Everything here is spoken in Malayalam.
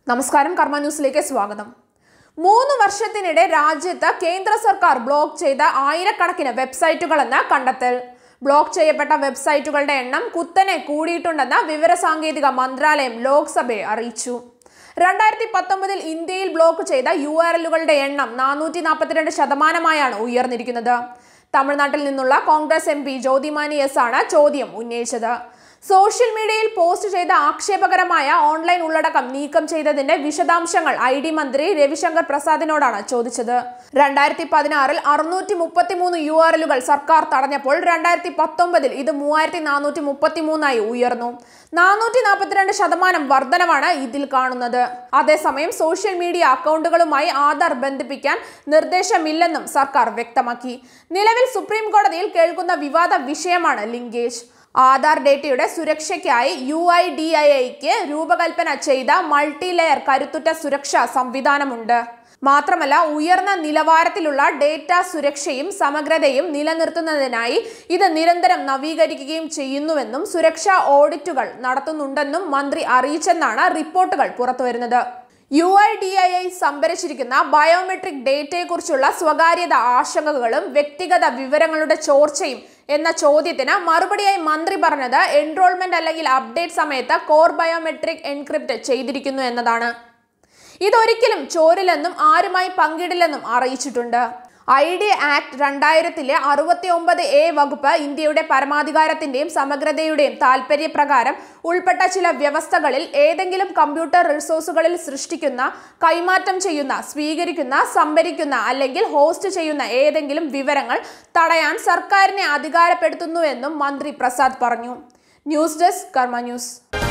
നമസ്കാരം കർമ്മ ന്യൂസിലേക്ക് സ്വാഗതം മൂന്ന് വർഷത്തിനിടെ രാജ്യത്ത് കേന്ദ്ര സർക്കാർ ബ്ലോക്ക് ചെയ്ത ആയിരക്കണക്കിന് വെബ്സൈറ്റുകളെന്ന് കണ്ടെത്തൽ ബ്ലോക്ക് ചെയ്യപ്പെട്ട വെബ്സൈറ്റുകളുടെ എണ്ണം കുത്തനെ കൂടിയിട്ടുണ്ടെന്ന് വിവരസാങ്കേതിക മന്ത്രാലയം ലോക്സഭയെ അറിയിച്ചു രണ്ടായിരത്തി പത്തൊമ്പതിൽ ഇന്ത്യയിൽ ബ്ലോക്ക് ചെയ്ത യു ആർ എല്ലുകളുടെ എണ്ണം നാനൂറ്റി നാൽപ്പത്തിരണ്ട് ശതമാനമായാണ് ഉയർന്നിരിക്കുന്നത് തമിഴ്നാട്ടിൽ നിന്നുള്ള Congress M P Jothimani S ആണ് ചോദ്യം ഉന്നയിച്ചത് സോഷ്യൽ മീഡിയയിൽ പോസ്റ്റ് ചെയ്ത ആക്ഷേപകരമായ ഓൺലൈൻ ഉള്ളടക്കം നീക്കം ചെയ്തതിന്റെ വിശദാംശങ്ങൾ ഐ ഡി മന്ത്രി രവിശങ്കർ പ്രസാദിനോടാണ് ചോദിച്ചത് രണ്ടായിരത്തി പതിനാറിൽ അറുന്നൂറ്റി മുപ്പത്തി മൂന്ന് യു ആർ എല്ലുകൾ സർക്കാർ തടഞ്ഞപ്പോൾ രണ്ടായിരത്തി പത്തൊമ്പതിൽ ഇത് മൂവായിരത്തി നാനൂറ്റി മുപ്പത്തി മൂന്നായി ഉയർന്നു നാനൂറ്റി നാൽപ്പത്തിരണ്ട് ശതമാനം വർധനവാണ് ഇതിൽ കാണുന്നത് അതേസമയം സോഷ്യൽ മീഡിയ അക്കൗണ്ടുകളുമായി ആധാർ ബന്ധിപ്പിക്കാൻ നിർദ്ദേശമില്ലെന്നും സർക്കാർ വ്യക്തമാക്കി നിലവിൽ സുപ്രീം കോടതിയിൽ കേൾക്കുന്ന വിവാദ വിഷയമാണ് ലിങ്കേജ് ആധാർ ഡേറ്റയുടെ സുരക്ഷയ്ക്കായി യു ഐ ഡി ഐ ഐക്ക് രൂപകൽപ്പന ചെയ്ത മൾട്ടി ലെയർ കരുത്തുറ്റ സുരക്ഷാ സംവിധാനമുണ്ട് മാത്രമല്ല ഉയർന്ന നിലവാരത്തിലുള്ള ഡേറ്റ സുരക്ഷയും സമഗ്രതയും നിലനിർത്തുന്നതിനായി ഇത് നിരന്തരം നവീകരിക്കുകയും ചെയ്യുന്നുവെന്നും സുരക്ഷാ ഓഡിറ്റുകൾ നടത്തുന്നുണ്ടെന്നും മന്ത്രി അറിയിച്ചെന്നാണ് റിപ്പോർട്ടുകൾ പുറത്തുവരുന്നത് U I D I I സംഭരിച്ചിരിക്കുന്ന ബയോമെട്രിക് ഡേറ്റയെക്കുറിച്ചുള്ള സ്വകാര്യത ആശങ്കകളും വ്യക്തിഗത വിവരങ്ങളുടെ ചോർച്ചയും എന്ന ചോദ്യത്തിന് മറുപടിയായി മന്ത്രി പറഞ്ഞത് എൻറോൾമെന്റ് അല്ലെങ്കിൽ അപ്ഡേറ്റ് സമയത്ത് കോർ ബയോമെട്രിക് എൻക്രിപ്റ്റ് ചെയ്തിരിക്കുന്നു എന്നതാണ് ഇതൊരിക്കലും ചോരില്ലെന്നും ആരുമായി പങ്കിടില്ലെന്നും അറിയിച്ചിട്ടുണ്ട് ഐ ഡി ആക്ട് രണ്ടായിരത്തിലെ അറുപത്തി ഒമ്പത് എ വകുപ്പ് ഇന്ത്യയുടെ പരമാധികാരത്തിന്റെയും സമഗ്രതയുടെയും താൽപര്യപ്രകാരം ഉൾപ്പെട്ട ചില വ്യവസ്ഥകളിൽ ഏതെങ്കിലും കമ്പ്യൂട്ടർ റിസോഴ്സുകളിൽ സൃഷ്ടിക്കുന്ന കൈമാറ്റം ചെയ്യുന്ന സ്വീകരിക്കുന്ന സംഭരിക്കുന്ന അല്ലെങ്കിൽ ഹോസ്റ്റ് ചെയ്യുന്ന ഏതെങ്കിലും വിവരങ്ങൾ തടയാൻ സർക്കാരിനെ അധികാരപ്പെടുത്തുന്നുവെന്നും മന്ത്രി പ്രസാദ് പറഞ്ഞു ന്യൂസ് ഡെസ്ക് കർമ്മ ന്യൂസ്